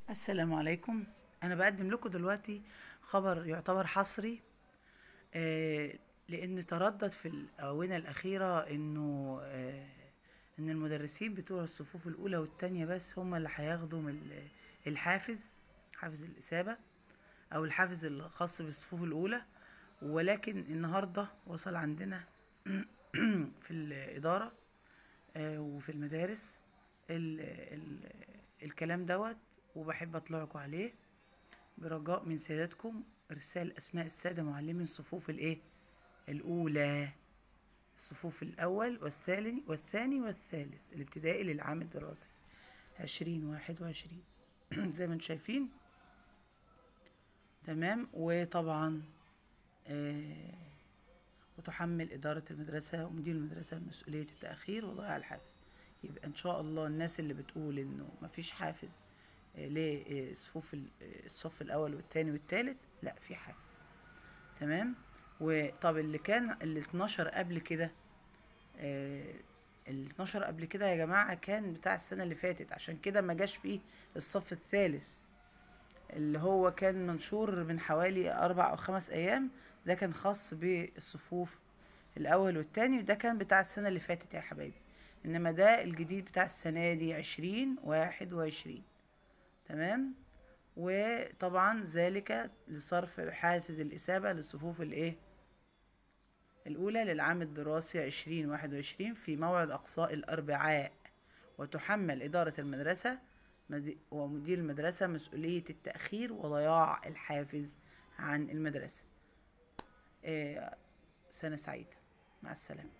السلام عليكم انا بقدم لكم دلوقتي خبر يعتبر حصري آه لان تردد في الاونه الاخيره انه آه ان المدرسين بتوع الصفوف الاولى والتانية بس هم اللي هياخدوا من ال- الحافز حافز الاثابه او الحافز الخاص بالصفوف الاولى ولكن النهارده وصل عندنا في الاداره آه، وفي المدارس ال ال الكلام دوت وبحب اطلعكم عليه برجاء من سيادتكم ارسال اسماء الساده معلمي الصفوف الايه الاولى الصفوف الاول والثاني والثاني والثالث الابتدائي للعام الدراسي عشرين واحد وعشرين زي ما انتم شايفين تمام وطبعا آه وتحمل إدارة المدرسة ومدير المدرسة مسؤولية التأخير وضياع الحافز يبقى إن شاء الله الناس اللي بتقول إنه مفيش حافز آه، لصفوف ال- آه، الصف الأول والتاني والتالت لا في حافز تمام وطب اللي كان اللي اتنشر قبل كده آه، اللي اتنشر قبل كده يا جماعة كان بتاع السنة اللي فاتت عشان كده ما جاش فيه الصف الثالث اللي هو كان منشور من حوالي أربع أو خمس أيام ده كان خاص بالصفوف الأول والتاني وده كان بتاع السنة اللي فاتت يا حبايبي إنما ده الجديد بتاع السنة دي عشرين واحد وعشرين تمام وطبعا ذلك لصرف حافز الإثابة للصفوف الإيه الأولى للعام الدراسي عشرين واحد وعشرين في موعد أقصاء الأربعاء وتحمل إدارة المدرسة مد- ومدير المدرسة مسؤولية التأخير وضياع الحافز عن المدرسة آه، سنة سعيدة مع السلامة